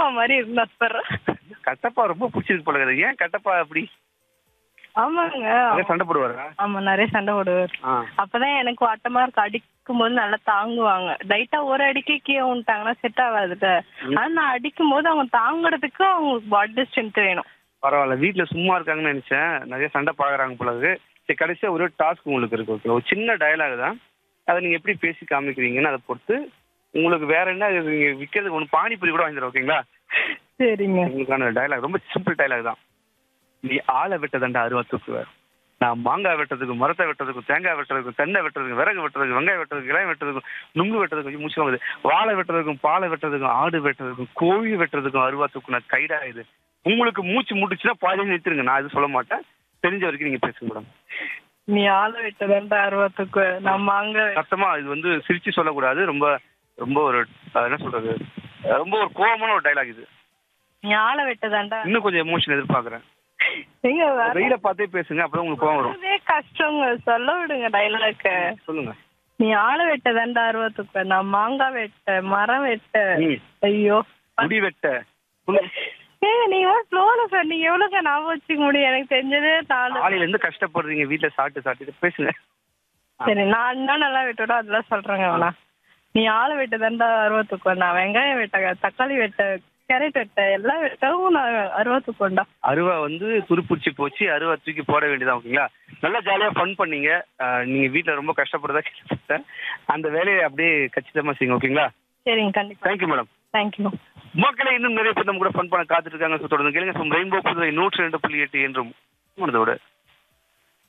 கட்டப்பா மாதிரி இருந்தா சார் கட்டப்பா ரொம்ப பிடிச்சிருக்கு போல இருக்குது. ஏன் கட்டப்பா அப்படி ஆமாங்க நிறைய சண்டை போடுவாரா ஆமா நிறைய சண்டை போடுவார் ஆ அப்பதான் எனக்கு வட்டமா இருக்கு அடிக்கும் போது நல்லா தாங்குவாங்க லைட்டா ஒரு அடிக்கு கீழே விட்டாங்கன்னா செட் ஆகாதுல்ல ஆனா நான் அடிக்கும் போது அவங்க தாங்குறதுக்கு அவங்களுக்கு பாடி ஸ்ட்ரென்த் வேணும் பரவாயில்ல வீட்ல சும்மா இருக்காங்கன்னு நினைச்சேன் நிறைய சண்டை பாக்குறாங்க போல இருக்கு சரி கடைசியா ஒரு டாஸ்க் உங்களுக்கு இருக்கு ஓகே ஒரு சின்ன டயலாக் தான் அதை நீங்க எப்படி பேசி காமிக்கிறீங்கன்னு அதை பொறுத்து உங்களுக்கு வேற என்ன இது நீங்க விற்கிறது ஒன்று பானிபூரி கூட வாங்கி தரோம் ஓகேங்களா சரிங்க உங்களுக்கான டயலாக் ரொம்ப சிம்பிள் டயலாக் தான் நீ ஆளை வெட்டதண்டா அருவா தூக்குவார் நான் மாங்காய் வெட்டுறதுக்கு மரத்தை வெட்டுறதுக்கு தேங்காய் வெட்டுறதுக்கு தென்னை வெட்டுறதுக்கு விறகு வெட்டுறதுக்கு வெங்காயம் வெட்டுறதுக்கு இலையம் வெட்டுறதுக்கும் நுங்கு வெட்டுறதுக்கு மூச்சு வாங்குது வாழை வெட்டுறதுக்கும் பாலை வெட்டுறதுக்கும் ஆடு வெட்டுறதுக்கும் கோழி வெட்டுறதுக்கும் அருவா தூக்குன கைடா இது உங்களுக்கு மூச்சு முட்டுச்சுன்னா பாதி நிறுத்துருங்க நான் இது சொல்ல மாட்டேன் தெரிஞ்ச வரைக்கும் நீங்க பேசுங்க மேடம் நீ ஆளை விட்டதாண்டா அறுபத்துக்கு நம்ம அங்க சத்தமா இது வந்து சிரிச்சு சொல்லக்கூடாது ரொம்ப ரொம்ப ஒரு அஹ், என்ன சொல்றது அஹ், ரொம்ப ஒரு கோவமான ஒரு டைலாக் இது நீ ஆளை விட்டதாண்டா இன்னும் கொஞ்சம் எமோஷன் எதிர்பார்க்கறேன் நீங்க வேற வெயில பார்த்தே பேசுங்க அப்பதான் உங்களுக்கு கோவம் வரும் அதே கஷ்டங்க சொல்ல விடுங்க டைலாக்க சொல்லுங்க நீ ஆளை வெட்டதாண்டா அறுபத்துக்கு நான் மாங்காய் வெட்ட மரம் வெட்ட ம். ஐயோ முடி வெட்ட சொல்லுங்க. ஏங்க நீங்க ஸ்லோல சார் நீங்க எவ்வளவு சார் ஞாபகம் வச்சுக்க முடியும் எனக்கு தெரிஞ்சதே நாலு காலையில இருந்து கஷ்டப்படுறீங்க வீட்ல சாப்பிட்டு சாப்பிட்டு பேசுங்க சரி நான் என்ன நல்லா வெட்டோட அதெல்லாம் சொல்றேங்க வேணா நீ ஆளை வெட்டதாண்டா அறுபத்துக்கு நான் வெங்காயம் வெட்ட தக்காளி வெட்ட கேரட் வெட்ட எல்லாம் வெட்டவும் நான் அறுபத்துக்குண்டா அருவா வந்து துருப்பிடிச்சு போச்சு அருவா தூக்கி போட வேண்டியதான் ஓகேங்களா நல்லா ஜாலியா ஃபன் பண்ணீங்க அஹ், நீங்க வீட்ல ரொம்ப கஷ்டப்படுறதா கேள்விப்பட்டேன் அந்த வேலையை அப்படியே கச்சிதமா செய்யுங்க ஓகேங்களா சரிங்க கண்டிப்பா தேங்க்யூ மேடம் தேங்க்யூ மக்களை இன்னும் நிறைய பேர் நம்ம கூட ஃபன் பண்ண காத்துட்டு இருக்காங்க So, தொடர்ந்து கேளுங்க ரெயின்போ புதுவை நூற்றி ரெண்டு புள்ளி எட்டு என்றும் உணர்ந்தோட